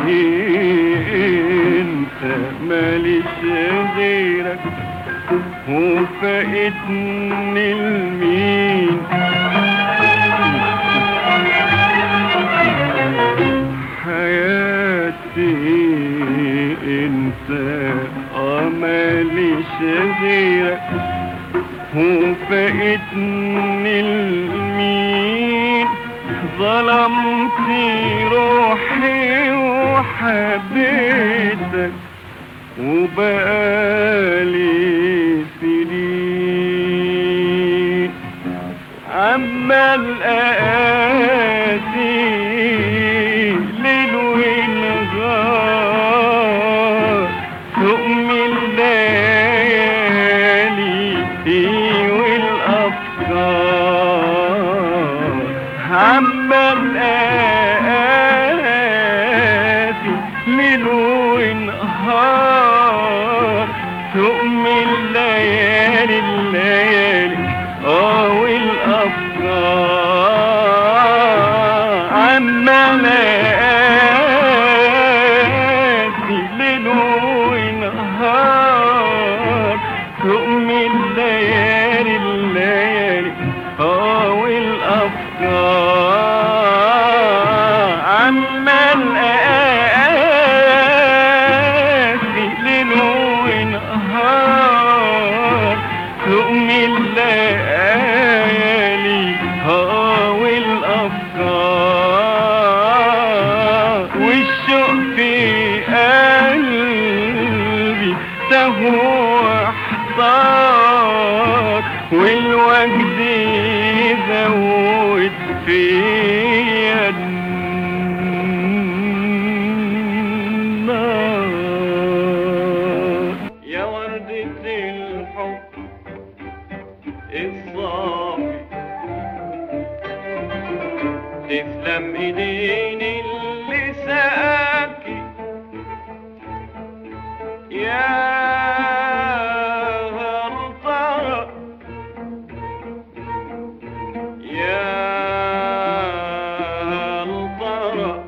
C: انت ماليش غيرك وفاقدني المين حياتي انت ماليش غيرك وفاقدني المين ظلمت روحي وحبيتك وبقالي سنين عمال اقاسي ليل ونهار تقم الليالي والافكار عمال اقاسي ليل ونهار تقم الليالي الليالي اه والافكار عمال اقاسي ليل ونهار تقم الليالي الليالي اه والافكار عمال اقاسي ليل ونهار تقم الليالي اه والافكار والشوق في قلبي تهوى احتار والوجد يزود فيا النار يا وردة الحب الصافي تسلم ايدين اللي سقاكي يا غلطرة يا غلطرة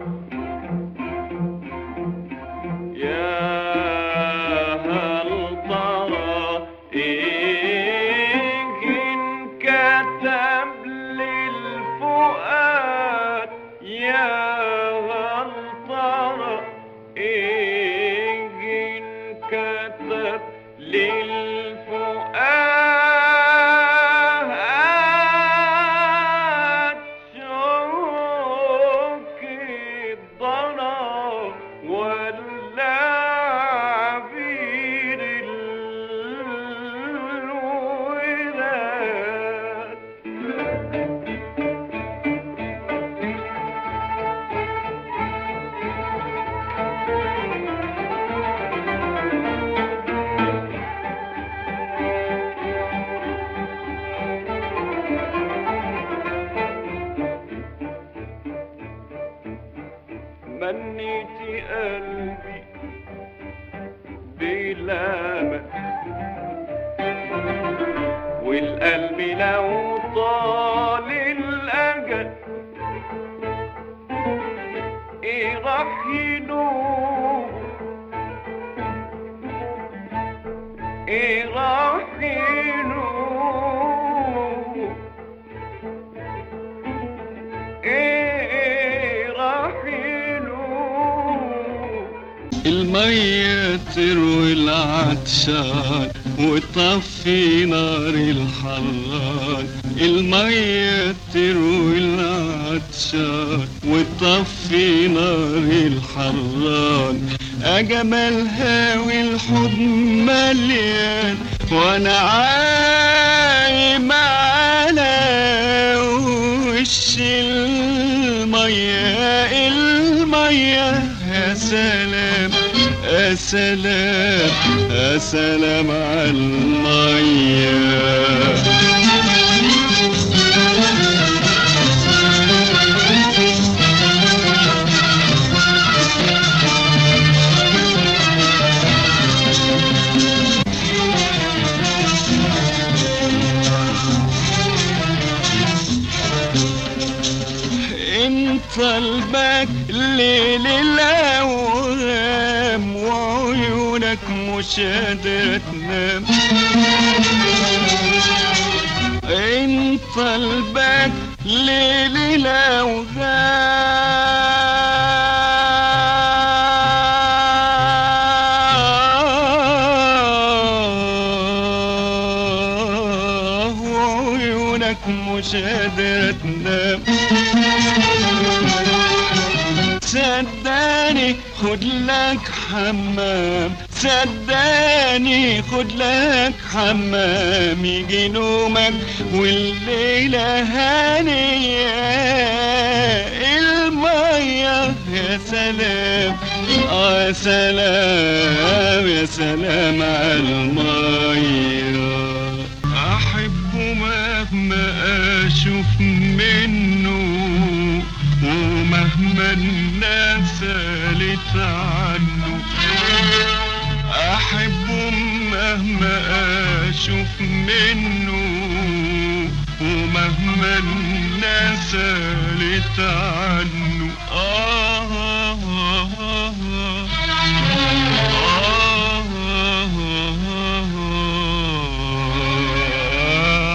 C: يا هل ترى إن كتب للفؤاد يا هل ترى إن كتب للفؤاد شوك الضنا ولا عبير الوداد بالامل والقلب لو طال الاجل ايه راح ينوم ايه راح ينوم ايه راح ينوم
B: المية تروي العطشان وتطفي نار الحران المية تروي العطشان وتطفي نار الحران أجملها والحضن مليان وأنا عايم على وش المية المية يا سلام يا سلام يا سلام على المية انت قلبك ليل الاوهام وعيونك مش قادرة تنام انت قلبك ليل الاوهام وعيونك مش قادرة تنام صدقني خد لك حمام صدقني خد لك حمام يجي نومك والليلة هانية المية يا سلام اه يا سلام يا سلام على المية أحبه مهما أشوف منه ومهما الناس قالت عنه أحبه مهما أشوف منه ومهما الناس قالت عنه آه آه آه آه آه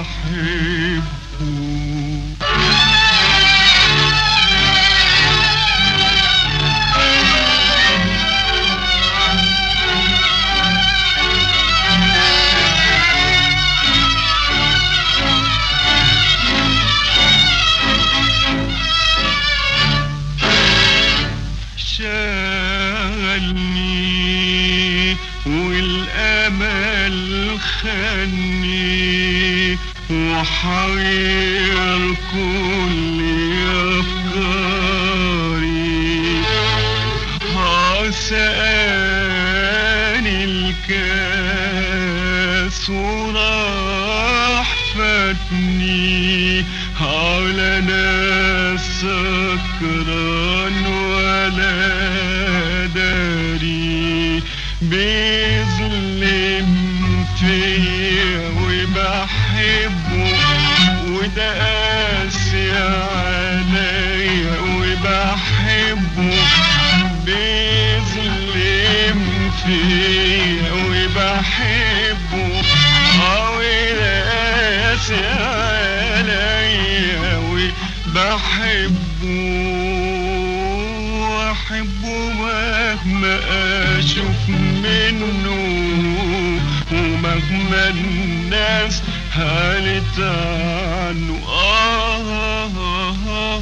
B: أحبه شغلني والامل خاني وحير كل افكاري عساني الكاس وراح فاتني على ناس سكران ولا داري بيظلم فيا وبحبه وده قاسي عليا وبحبه بيظلم فيا وبحبه اه وده قاسي عليا وبحبه واحبه مهما اشوف منه ومهما الناس قالت عنه آه آه آه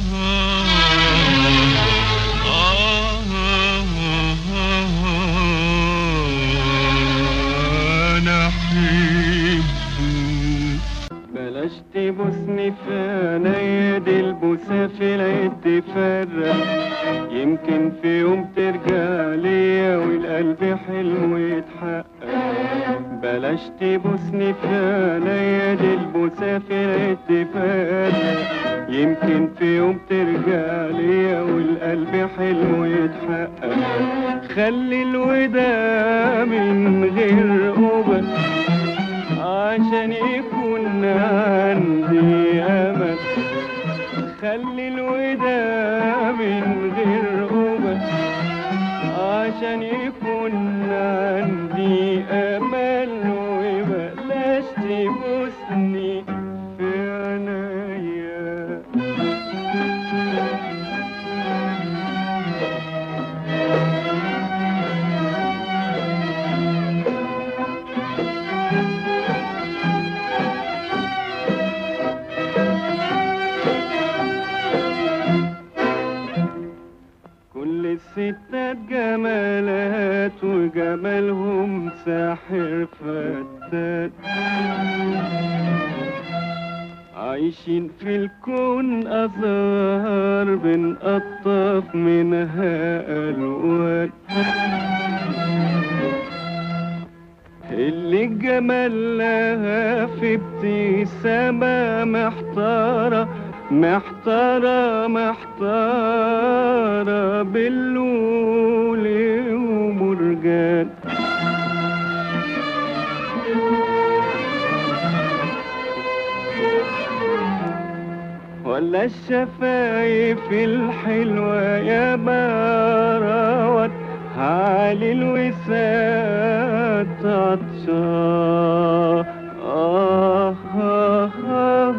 B: آه أنا أحبه
C: بلاش تبوسني في عينيا دي البوسة في العيد تفرق يمكن في يوم ترجع ليا والقلب حلمه يتحقق بلاش بلاش تبوسني في عينيا دي البوسة في الاتفاق يمكن في يوم ترجع ليا والقلب حلمه يتحقق خلي الوداع من غير قبل عشان يكون عندي امل خلي الوداع من غير قبل عشان يكون عندي امل وبلاش تبوسني في عينيا كل الستات جمالات وجمالهم ساحر فتات عايشين في الكون أزهار بنقطف منها ألوان اللي الجمال لها في ابتسامة محتارة محتارة محتارة باللول ومرجان ولا الشفايف الحلوة يا باروت علي الوسات عطشان آه آه آه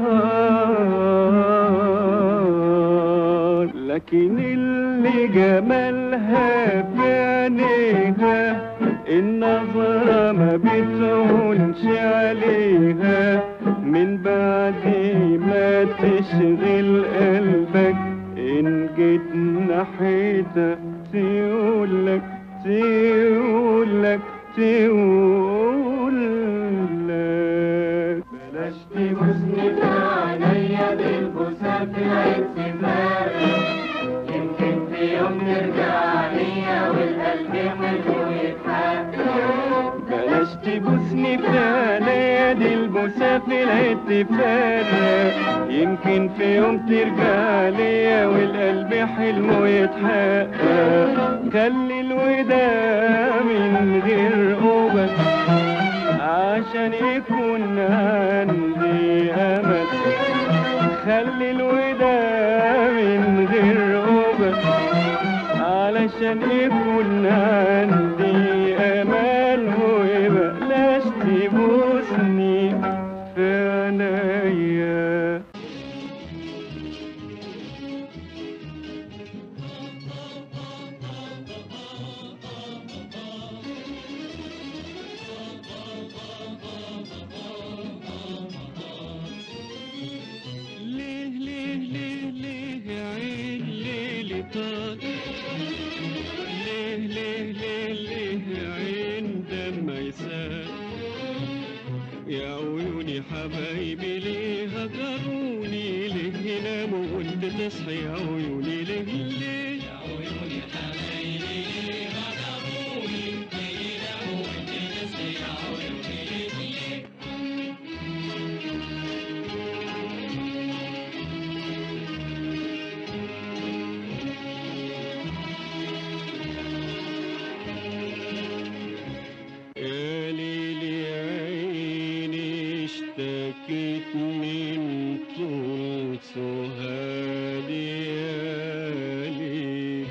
C: آه لكن اللي جمالها في عينيها النظرة ما بتهونش عليها من بعد ما تشغل قلبك إن جيت ناحيتها تقولك تقولك تقولك بلاش تبوسني في عينيا بالبوسة في الاتفاق يمكن في يوم ترجع ليا والقلب حلو يتحقق بلاش تبوسني في عينيا دي البوسة في الاتفاق يمكن في يوم ترجع ليا والقلب حلمه يتحقق خلي الوداع من غير قبل عشان يكون عندي امل خلي الوداع من غير قبل علشان يكون عندي امل وبلاش تبوسني في عينيا
B: ليه ليه ليه ليه يا عين ليلي طال ليه ليه ليه ليه يا عين دم يسال يا عيوني حبايبي ليه هجروني ليه يناموا وانت تصحي يا عيوني ليه ليه يا عيوني حبايبي ليه هجروني ليه يناموا وانت تصحي يا عيوني ليه ليه يا ليلي عيني اشتكيت من طول سهادي يا ليل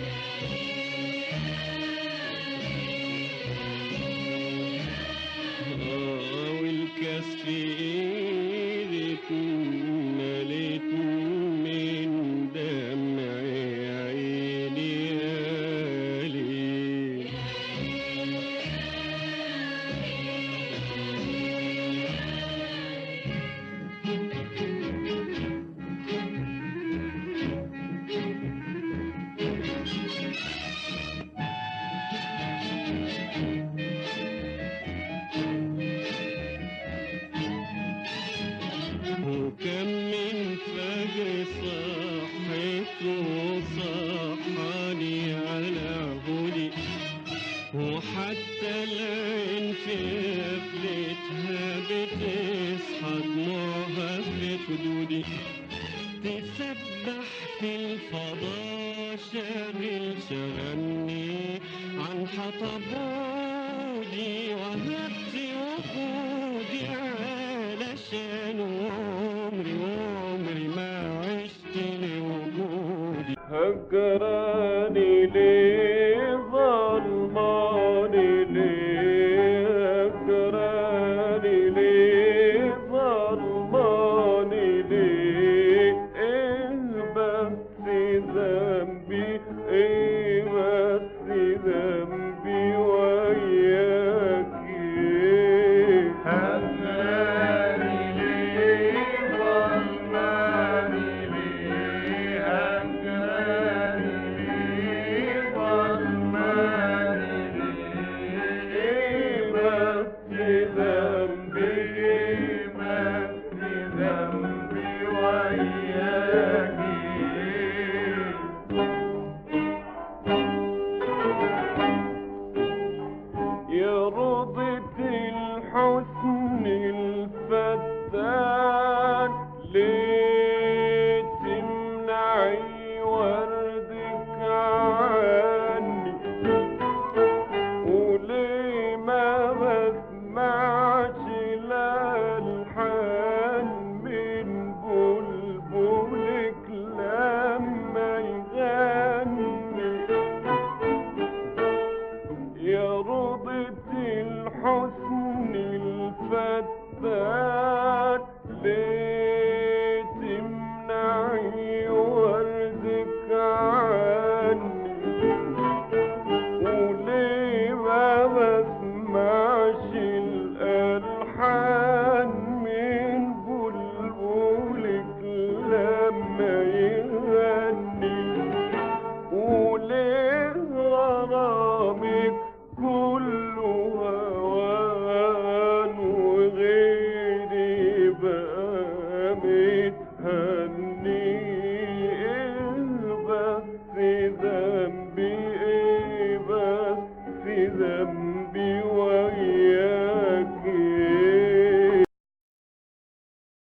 B: آه والكاس في ايدي اتمليت من دمع عيني يا ليل
C: هجراني ليه ظلماني ليه هجراني ليه ظلماني ليه ايه بس ذنبي ايه بس ذنبي وياكي هجراني ليه ظلماني ليه هجراني ليه ظلماني ليه ايه بس ذنبي ايه بس ذنبي وياكي يا رضة الحسن الفتان ليه تمنعي وردك عني وليه ما بسمعش الألحان من بلبلك لما يغني يا رضة الحسن الفتان ليه تمنعي وردك عني وليه ما بسمعش